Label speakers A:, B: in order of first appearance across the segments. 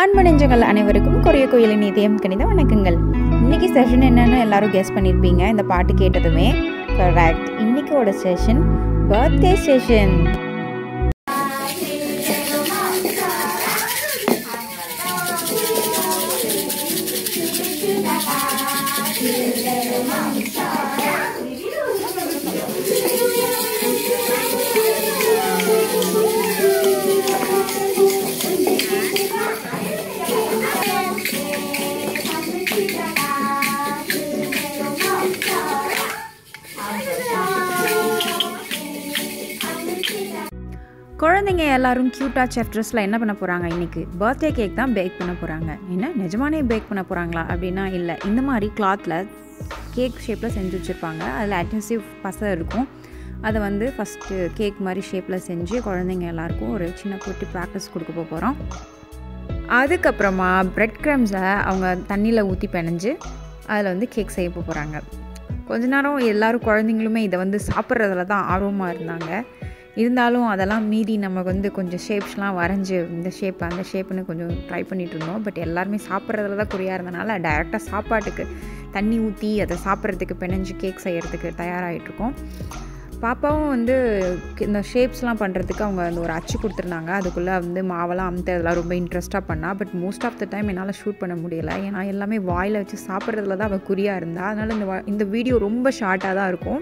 A: அன்பு நெஞ்சங்கள் அனைவருக்கும் கொரிய கோயிலின் இதயம் கணித வணக்கங்கள் இன்னைக்கு செஷன் என்னன்னு எல்லாரும் கெஸ் பண்ணியிருப்பீங்க இந்த பாட்டு கேட்டதுமே கரெக்ட் இன்னைக்கோட செஷன் பர்த்டே செஷன் குழந்தைங்க எல்லாரும் க்யூட்டாக செஃப் ட்ரெஸ்ஸில் என்ன பண்ண போகிறாங்க இன்றைக்கி பர்த்டே கேக் தான் பேக் பண்ண போகிறாங்க என்ன நிஜமானே பேக் பண்ண போகிறாங்களா அப்படின்னா இல்லை இந்த மாதிரி கிளாத்தில் கேக் ஷேப்பில் செஞ்சு வச்சுருப்பாங்க அதில் அட்ஹசிவ் பசை இருக்கும் அதை வந்து ஃபஸ்ட்டு கேக் மாதிரி ஷேப்பில் செஞ்சு குழந்தைங்க எல்லாருக்கும் ஒரு சின்ன குட்டி ப்ராக்டிஸ் கொடுக்க போகிறோம் அதுக்கப்புறமா ப்ரெட் க்ரம்ஸை அவங்க தண்ணியில் ஊற்றி பிணைஞ்சு அதில் வந்து கேக் செய்ய போகிறாங்க கொஞ்ச நேரம் எல்லோரும் குழந்தைங்களுமே இதை வந்து சாப்பிட்றதுல தான் ஆர்வமாக இருந்தாங்க இருந்தாலும் அதெல்லாம் மீறி நம்ம வந்து கொஞ்சம் ஷேப்ஸ்லாம் வரைஞ்சி இந்த ஷேப் அந்த ஷேப்புன்னு கொஞ்சம் ட்ரை பண்ணிகிட்டு இருந்தோம் பட் எல்லாருமே சாப்பிட்றதுல தான் குறியாக இருந்தனால டைரெக்டாக சாப்பாட்டுக்கு தண்ணி ஊற்றி அதை சாப்பிட்றதுக்கு பிணைஞ்சு கேக் செய்கிறதுக்கு தயாராகிட்ருக்கோம் பாப்பாவும் வந்து இந்த ஷேப்ஸ்லாம் பண்ணுறதுக்கு அவங்க வந்து ஒரு அச்சு கொடுத்துருந்தாங்க அதுக்குள்ளே வந்து மாவெல்லாம் அமுத்து அதெல்லாம் ரொம்ப இன்ட்ரெஸ்ட்டாக பண்ணா but most of the time என்னால் ஷூட் பண்ண முடியலை ஏன்னா எல்லாமே வாயில் வச்சு சாப்பிட்றதுல தான் அவள் குறியாக இருந்தா அதனால் இந்த இந்த வீடியோ ரொம்ப ஷார்ட்டாக தான் இருக்கும்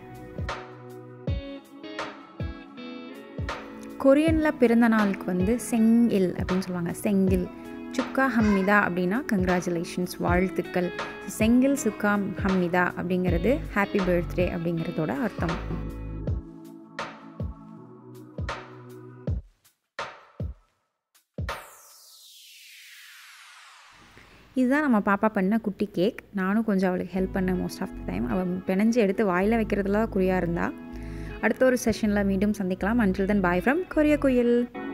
A: கொரியனில் பிறந்த நாளுக்கு வந்து செங்கில் அப்படின்னு சொல்லுவாங்க செங்கில் சுக்கா ஹம்மிதா அப்படின்னா கங்க்ராச்சுலேஷன்ஸ் வாழ்த்துக்கள் செங்கில் சுக்கா ஹம்மிதா அப்படிங்கிறது ஹாப்பி பர்த்டே அப்படிங்கிறதோட அர்த்தம் இதுதான் நம்ம பாப்பா பண்ண குட்டி கேக் நானும் கொஞ்சம் அவளுக்கு ஹெல்ப் பண்ணேன் மோஸ்ட் ஆஃப் த டைம் அவள் பிணைஞ்சு எடுத்து வாயில் வைக்கிறதுல தான் குறியாக இருந்தா அடுத்த ஒரு செஷனில் மீண்டும் சந்திக்கலாம் அன்டில் தென் பாய் ஃப்ரம் கொரிய குயில்